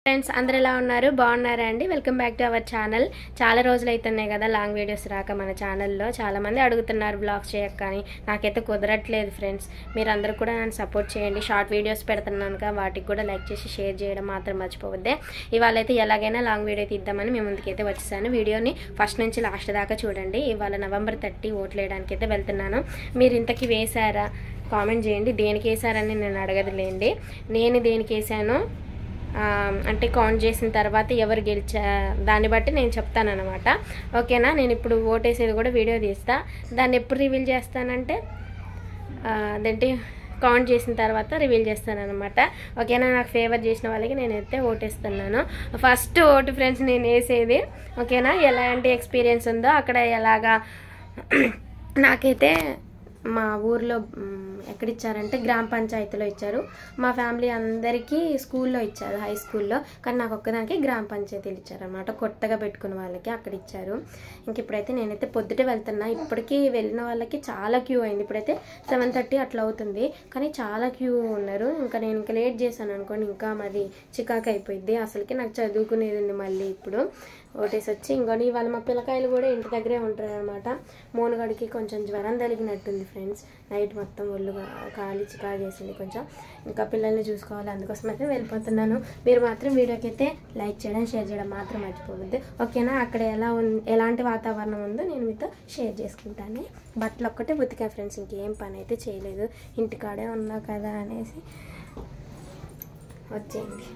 Friends అందరు ఎలా ఉన్నారు బాగున్నారా అండి welcome back to our channel చాలా రోజులు అవుతున్నాయి కదా లాంగ్ వీడియోస్ రాక మన ఛానల్లో చాలా మంది అడుగుతున్నారు బ్లాగ్స్ చేయక కానీ నాకైతే కుదరట్లేదు ఫ్రెండ్స్ మీరు అందరూ కూడా నన్ను సపోర్ట్ చేయండి షార్ట్ వీడియోస్ పెడుతున్నాను కదా వాటికి కూడా లైక్ చేసి షేర్ చేయడం మాత్రం మర్చిపోవద్దే ఇవాళ అయితే ఎలాగైనా లాంగ్ వీడియో తీద్దామని మేము ముందుకైతే వచ్చేసాను వీడియోని ఫస్ట్ నుంచి లాస్ట్ దాకా చూడండి ఇవాళ నవంబర్ థర్టీ ఓట్లు వేయడానికి అయితే వెళ్తున్నాను మీరు ఇంతకీ వేశారా కామెంట్ చేయండి దేనికి వేసారని నేను అడగదులేండి నేను దేనికి వేసానో ఆ, అంటే కౌంట్ చేసిన తర్వాత ఎవరు గెలిచా దాన్ని బట్టి నేను చెప్తానన్నమాట ఓకేనా నేను ఇప్పుడు ఓటేసేది కూడా వీడియో తీస్తా దాన్ని ఎప్పుడు రివీల్ చేస్తానంటే ఆ, అదేంటి కౌంట్ చేసిన తర్వాత రివీల్ చేస్తానన్నమాట ఓకేనా నాకు ఫేవర్ చేసిన వాళ్ళకి నేనైతే ఓటేస్తున్నాను ఫస్ట్ ఓటు ఫ్రెండ్స్ నేను వేసేది ఓకేనా ఎలాంటి ఎక్స్పీరియన్స్ ఉందో అక్కడ ఎలాగా నాకైతే మా ఊర్లో మ్, ఎక్కడ ఇచ్చారంటే గ్రామ పంచాయతీలో ఇచ్చారు మా ఫ్యామిలీ అందరికీ స్కూల్లో ఇచ్చారు హై స్కూల్లో కానీ నాకు ఒక్కదానికి గ్రామ పంచాయతీలు ఇచ్చారనమాట కొత్తగా పెట్టుకున్న వాళ్ళకి అక్కడ ఇచ్చారు ఇంక ఇప్పుడైతే నేనైతే పొద్దుటే వెళ్తున్నా ఇప్పటికీ వెళ్ళిన వాళ్ళకి చాలా క్యూ అయింది ఇప్పుడైతే సెవెన్ థర్టీ అట్లా అవుతుంది కానీ చాలా క్యూ ఉన్నారు ఇంకా నేను ఇంకా లేట్ చేశాను అనుకోండి ఇంకా మరి చికాకు అయిపోయింది అసలుకి నాకు చదువుకునేది ఉంది మళ్ళీ ఇప్పుడు ఓటేసి వచ్చి ఇంకోటి ఇవాళ మా పిల్లకాయలు కూడా ఇంటి దగ్గరే ఉంటారు అనమాట మోనుగడికి కొంచెం జ్వరం తగిలినట్టుంది ఫ్రెండ్స్ నైట్ మొత్తం ఒళ్ళు కా- కాలి చికాకు చేసింది కొంచెం ఇంకా పిల్లల్ని చూసుకోవాలి అందుకోసం అయితే వెళ్ళిపోతున్నాను మీరు మాత్రం వీడియోకి అయితే లైక్ చేయడం షేర్ చేయడం మాత్రం మర్చిపోవద్దు ఓకేనా అక్కడ ఎలా ఉన్ ఎలాంటి వాతావరణం ఉందో నేను మీతో షేర్ చేసుకుంటాను బట్టలు ఒక్కటే ఉతికా ఫ్రెండ్స్ ఇంకేం పని అయితే చేయలేదు ఇంటికాడే ఉన్నా కదా అనేసి వచ్చేయండి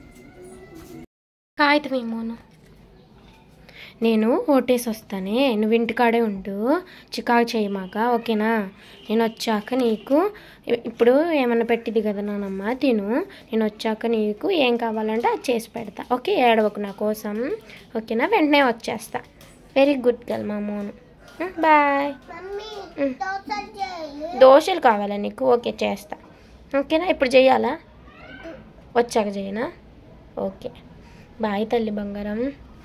కాగితం ఏమోను నేను ఓటేసి వస్తానే నువ్వు ఇంటికాడే ఉండు చికాకు చేయమాక ఓకేనా నేను వచ్చాక నీకు ఇప్పుడు ఏమన్నా పెట్టింది కదా నానమ్మ తిను నేను వచ్చాక నీకు ఏం కావాలంటే అది చేసి పెడతా ఓకే ఏడవకు నా కోసం ఓకేనా వెంటనే వచ్చేస్తా వెరీ గుడ్ గర్ల్ మా మోను బాయ్ దోశలు కావాలా నీకు ఓకే చేస్తా ఓకేనా ఇప్పుడు చెయ్యాలా వచ్చాక చేయనా ఓకే బాయ్ తల్లి బంగారం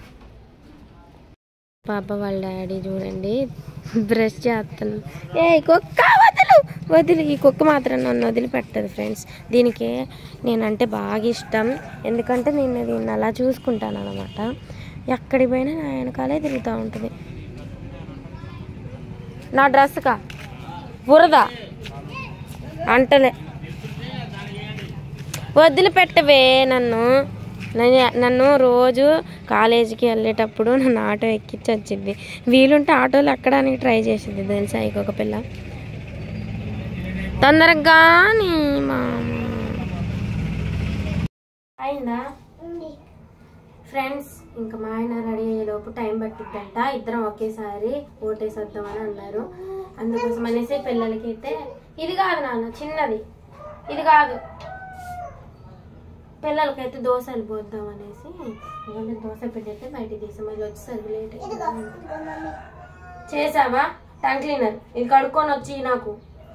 పాప వాళ్ళ డాడీ చూడండి బ్రష్ చేస్తాను ఏ కుక్క వదిలు వదిలి ఈ కుక్క మాత్రం నన్ను వదిలిపెట్టదు ఫ్రెండ్స్ దీనికి నేనంటే బాగా ఇష్టం ఎందుకంటే నేను దీన్ని అలా చూసుకుంటాను అనమాట ఎక్కడికి పోయినా నా వెనకాలే తిరుగుతూ ఉంటుంది నా డ్రెస్కా బురద అంటలే వదిలిపెట్టవే నన్ను నన్ను నన్ను రోజు కాలేజీకి వెళ్ళేటప్పుడు నన్ను ఆటో ఎక్కించి వచ్చింది వీలుంటే ఆటోలు ఎక్కడానికి ట్రై చేసింది తెలుసా ఇంకొక పిల్ల తొందరగా నీ మామ అయిందా ఫ్రెండ్స్ ఇంకా మా ఆయన రెడీ అయ్యేలోపు టైం పట్టిద్దంట ఇద్దరం ఒకేసారి ఓటేసేద్దామని అన్నారు అందుకోసం అనేసి పిల్లలకి అయితే ఇది కాదు నాన్న చిన్నది ఇది కాదు పిల్లలకైతే దోశలు పోద్దాం అనేసి ఇవాళ దోశ పెట్టయితే బయటికి తీసాం మళ్ళీ వచ్చేసరికి లేట్ అయింది. చేసావా టంగ్ క్లీనర్ ఇది కడుక్కొని వచ్చి నాకు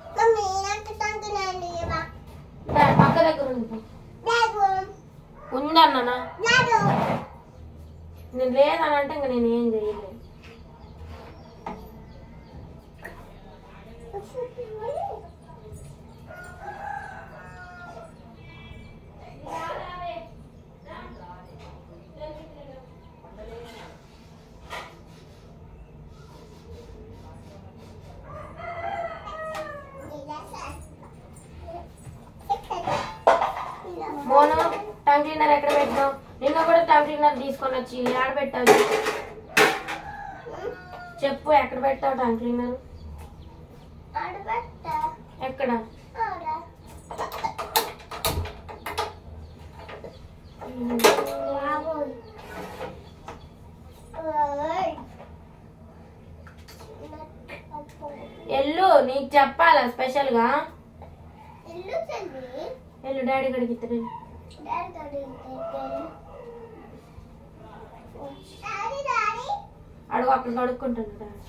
దా, పక్క దగ్గర ఉంది ఉందన్నా నేను లేదని అంటే ఇంకా నేను ఏం చేయలేదు మోను టంగ్ క్లీనర్ ఎక్కడ పెట్టావు నిన్న కూడా టంగ్ క్లీనర్ తీసుకొని వచ్చి ఎక్కడ పెట్టావు చెప్పు. చెప్పు ఎక్కడ పెట్టావు టంగ్ క్లీనర్ ఎక్కడ ఎల్లు నీకు చెప్పాలా స్పెషల్ గా ఎల్లు డాడీ గడికి ఇద్దరు అడుగు అక్కడ కడుక్కుంటాను డాడీ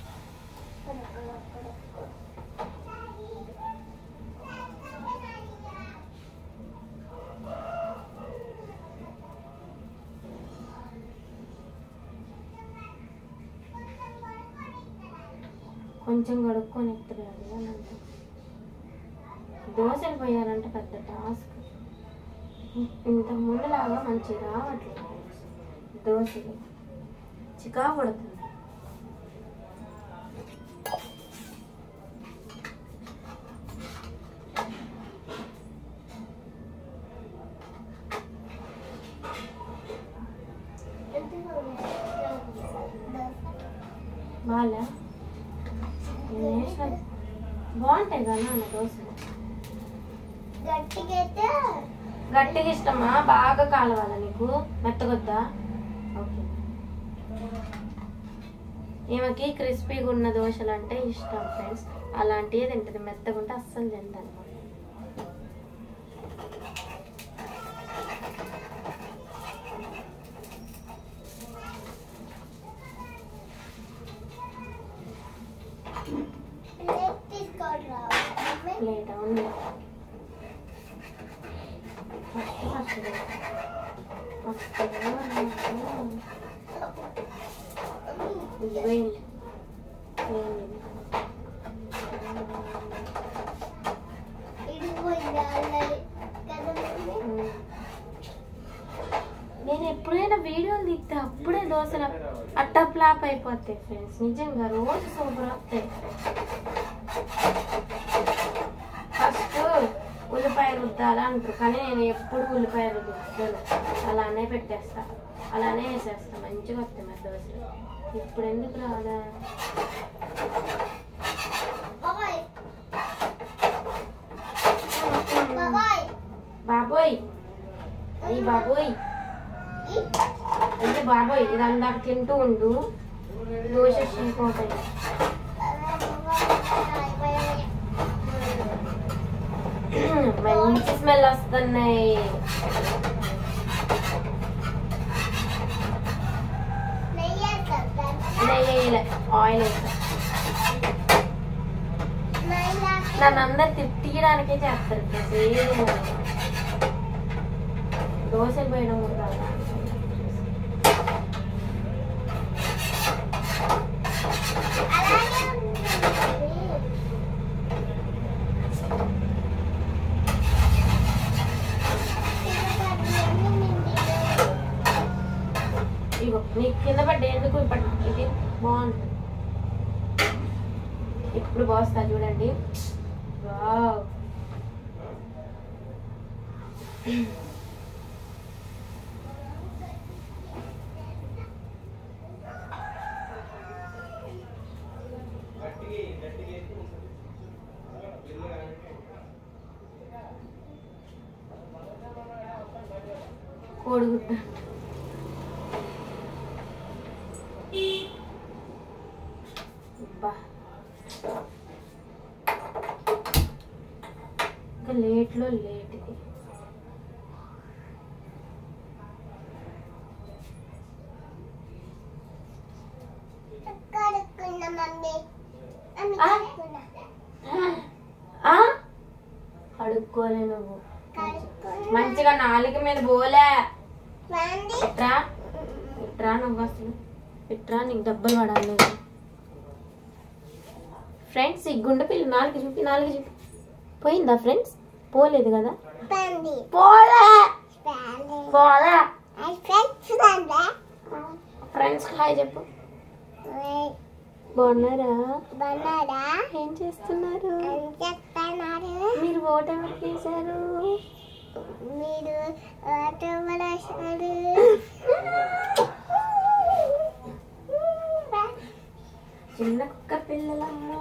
కొంచెం కడుక్కొని ఎత్తురాదు అని అంటారు దోశలు పోయారంటే పెద్ద టాస్క్ ఇంత ముందులాగా మంచిగా రావట్లేదు దోశలు చికా పడుతుంది బాగా బాగుంటాయి కదా నాన్న దోశలు గట్టిగా అయితే గట్టిగా ఇష్టమా బాగా కాలవాలా నీకు మెత్తగొద్దా ఓకే ఈమెకి క్రిస్పీగా ఉన్న దోశలు అంటే ఇష్టం ఫ్రెండ్స్ అలాంటివి తింటుంది మెత్తగా ఉంటే అస్సలు తింటాను ప్లేట్ తీసుకోవాలి రావాలి లేట్ ఉంది ఫస్ట్ ఫస్ట్ ఫస్ట్ ఇదిగోయింది ఇడిపోయింది ఆల్రెడీ కదా మమ్మీ? నేను ఎప్పుడైనా వీడియోలు తీస్తే అప్పుడే దోశలు అట్ట ఫ్లాప్ అయిపోతాయి ఫ్రెండ్స్ నిజంగా రోజు సూపర్ వస్తాయి ఫస్ట్ ఉల్లిపాయ రుద్దాలా అంటారు కానీ నేను ఎప్పుడు ఉల్లిపాయ రుద్దుతాను అలానే పెట్టేస్తా అలానే వేసేస్తా మంచిగా వస్తాయి మరి దోశలు ఇప్పుడు ఎందుకు రాదా బాబాయ్ బాబాయ్ బాబోయ్ అయ్యి బాబోయ్ ఈ అంటే బాబోయ్ ఇది అందాక తింటూ ఉండు దోశ చీపోతాయి మంచి స్మెల్ వస్తున్నాయి నెయ్యి వేయలే ఆయిల్ వేసా నన్ను అందరు తిట్టడానికే చేస్తారు ఫ్రెండ్స్ ఏది లేదు. దోశలు పోయడం కూడా రాదు. ఇగో నీకు కింద పడ్డ ఎందుకు ఇప్పుడు ఇది బాగుంటుంది ఇప్పుడు పోస్తా చూడండి వావ్ కోడిగుడ్డ అబ్బా. ఇంకా లేట్లో లేట్ ఇది ఆ? కడుక్కోలే నువ్వు మంచిగా నాలుగు మీద పోలే ఇట్రా ఇట్రా నువ్వు అసలు ఇట్రా నీకు డబ్బులు పడాలి ఫ్రెండ్స్ ఈ గుండె పిల్ల నాలుగు చూపి నాలుగు చూపి పోయిందా ఫ్రెండ్స్ పోలేదు కదా పోలే పోలే ఫ్రెండ్స్ హాయ్ చెప్పు బాగున్నారా బన్నాడా ఏం చేస్తున్నారు అని చెప్తున్నారు మీరు ఓటు ఎవరికి వేశారు మీరు ఆటో పడేశారు చిన్న కుక్క పిల్లలమ్మ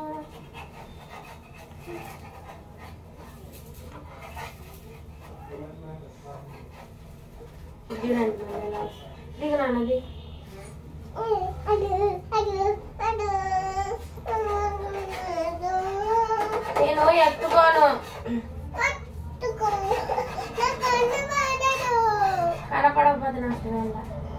దిగండి మళ్ళీ ఎలా దిగనాన్నది అడు అడు అడు నేను ఎత్తుకోను పట్టుకో నా కన్ను పడదు కనపడకపోతే నష్టం వల్ల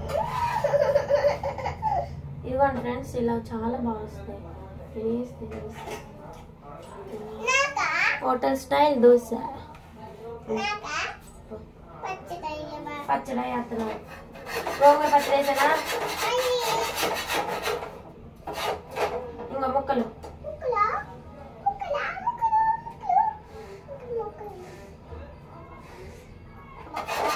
ఇదిగోండి ఫ్రెండ్స్ ఇలా చాలా బాగా వస్తాయి తినేసి తినేసి నాకా హోటల్ స్టైల్ దోశ నాకా పచ్చదయ్యమా పచ్చడి వేస్తున్నాం గోంగూర పచ్చడి వేసానా అయ్యి ఇంకా ముక్కలు ముక్కలా ముక్కలా ముక్కలు ముక్కలు ముక్కలు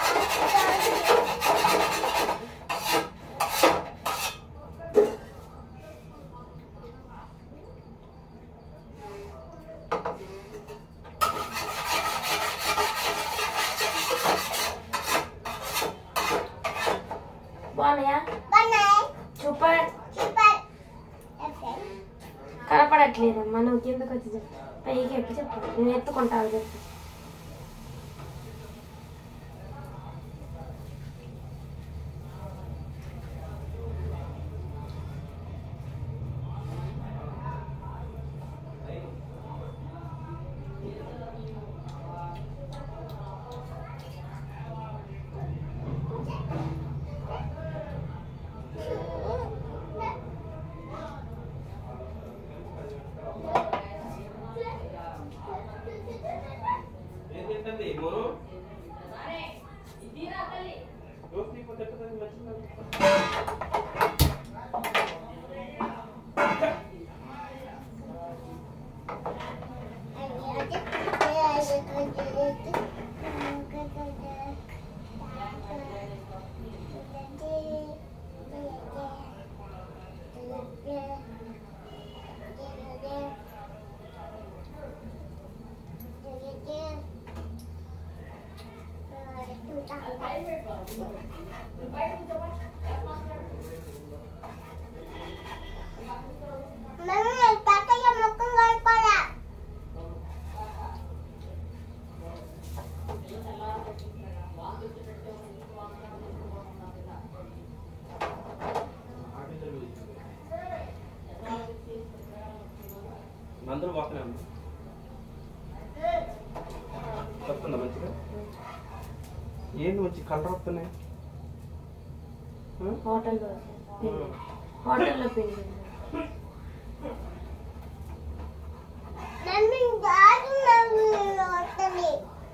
బాగున్నాయా బాగున్నాయి సూపర్ సూపర్ ఎఫ్ఎం కనపడట్లేదమ్మా నువ్వు కిందకు వచ్చి చెప్పు పైకి ఎక్కి చెప్పు నేను ఎత్తుకుంటాను చెప్పు మమ్మీ తాతయ్య ముఖం కడుకోలే అందరూ బాగానే ఉంది వస్తుందా మంచిగా ఏంటి మంచి కలర్ వస్తున్నాయి ఆ? హోటల్లో హోటల్లో పిండి మమ్మీ గాజు మమ్మీ వస్తుంది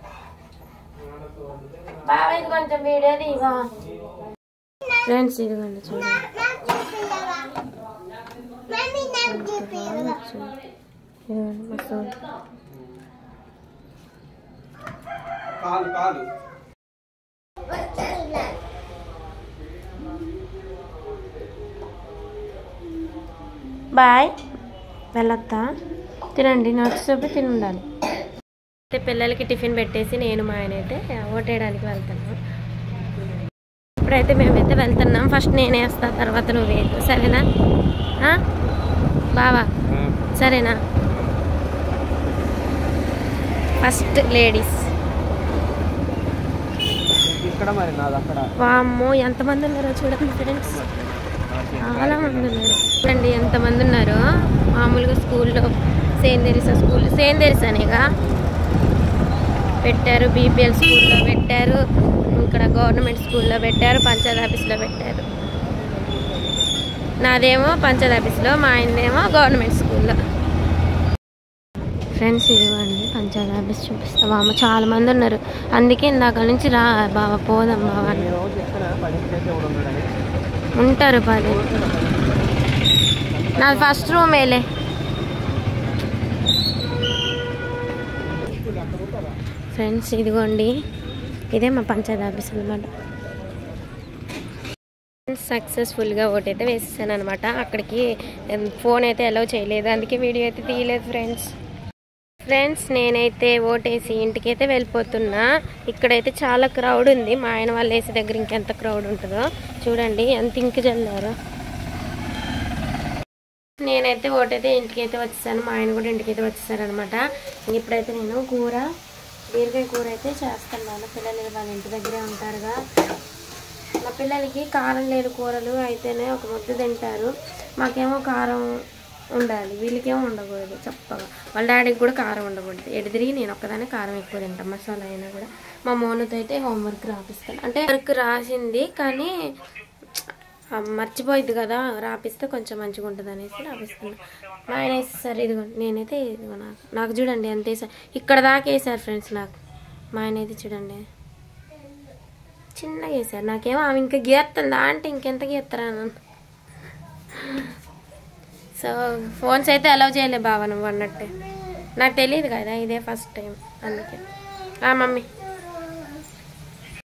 బాగా ఇది కొంచెం వీడేది ఇవా ఫ్రెండ్స్ ఇదిగోండి చూడండి నాకు చూపిల్లవా మమ్మీ నాకు చూపిల్లవా ఇదిగోండి మస్తు ఉంది. కాలు కాలు వస్తున్నా బాయ్ వెళ్ళొత్తా తినండి నాకు చూపి తిని ఉండాలి అయితే పిల్లలకి టిఫిన్ పెట్టేసి నేను మా ఆయన అయితే ఓటేయడానికి వెళ్తాను ఇప్పుడైతే మేమైతే వెళ్తున్నాం ఫస్ట్ నేనే వస్తా తర్వాత నువ్వు వేయద్దు సరేనా ఆ? బావా సరేనా ఫస్ట్ లేడీస్ ఇక్కడ మరి నాది అక్కడ వామ్మో ఎంతమంది ఉన్నారో చూడండి ఫ్రెండ్స్ చాలా మంది ఉన్నారు చూడండి ఎంతమంది ఉన్నారో మామూలుగా స్కూల్లో సేన్ తెరిసా స్కూల్ సేన్ తెరిసానేగా పెట్టారు బీపీఎల్ స్కూల్లో పెట్టారు ఇక్కడ గవర్నమెంట్ స్కూల్లో పెట్టారు పంచాయత్ ఆఫీస్లో పెట్టారు నాదేమో పంచాయత్ ఆఫీస్లో మా ఆయనదేమో గవర్నమెంట్ స్కూల్లో ఫ్రెండ్స్ ఇదిగోండి పంచాయత్ ఆఫీస్ చూపిస్తాం అమ్మ చాలా మంది ఉన్నారు అందుకే ఇందాక నుంచి రా బావ పోదాం బావ అని. నేను రోజు చెప్తాను పది చేసి ఎవడు ఉన్నాడని ఉంటారు పది నాది ఫస్ట్ రూమేలే ఫ్రెండ్స్ ఇదిగోండి ఇదే మా పంచాయతీ ఆఫీస్ అనమాట సక్సెస్ఫుల్గా ఓటైతే వేసేసాను అనమాట అక్కడికి ఫోన్ అయితే అలౌ చేయలేదు అందుకే వీడియో అయితే తీయలేదు ఫ్రెండ్స్ ఫ్రెండ్స్ నేనైతే ఓటేసి ఇంటికైతే వెళ్ళిపోతున్నా ఇక్కడైతే చాలా క్రౌడ్ ఉంది మా ఆయన వాళ్ళు వేసే దగ్గర ఇంకెంత క్రౌడ్ ఉంటుందో చూడండి ఎంత ఇంక చల్లారో నేనైతే ఓటైతే ఇంటికైతే వచ్చేసాను మా ఆయన కూడా ఇంటికైతే వచ్చేసారనమాట ఇప్పుడైతే నేను కూర బీరకాయ కూర అయితే చేస్తున్నాను పిల్లలు వాళ్ళ ఇంటి దగ్గరే ఉంటారుగా మా పిల్లలకి కారం లేని కూరలు అయితేనే ఒక ముద్ద తింటారు మాకేమో కారం ఉండాలి వీళ్ళకేమో ఉండకూడదు చప్పగా వాళ్ళ డాడీకి కూడా కారం ఉండకూడదు ఎటు తిరిగి నేను ఒక్కదానే కారం ఎక్కువ తింటాను మసాలా అయినా కూడా మా మోనుతో అయితే హోంవర్క్ రాపిస్తాను అంటే వర్క్ రాసింది కానీ ఆ, మర్చిపోయిద్ది కదా రాపిస్తే కొంచెం మంచిగా ఉంటుంది అనేసి రాపిస్తున్నా మా ఆయన వేసేసారు ఇదిగోండి నేనైతే ఇదిగో నాకు నాకు చూడండి ఎంత వేసారు ఇక్కడ దాకా వేసారు ఫ్రెండ్స్ నాకు మా ఆయన అయితే చూడండి చిన్నగా వేసారు నాకేమో ఆమె ఇంకా గీస్తుందా అంటే ఇంకెంత గీస్తారా నన్ను సో ఫోన్స్ అయితే అలౌ చేయలే బావ నువ్వు అన్నట్టే నాకు తెలియదు కదా ఇదే ఫస్ట్ టైం అందుకే ఆ మమ్మీ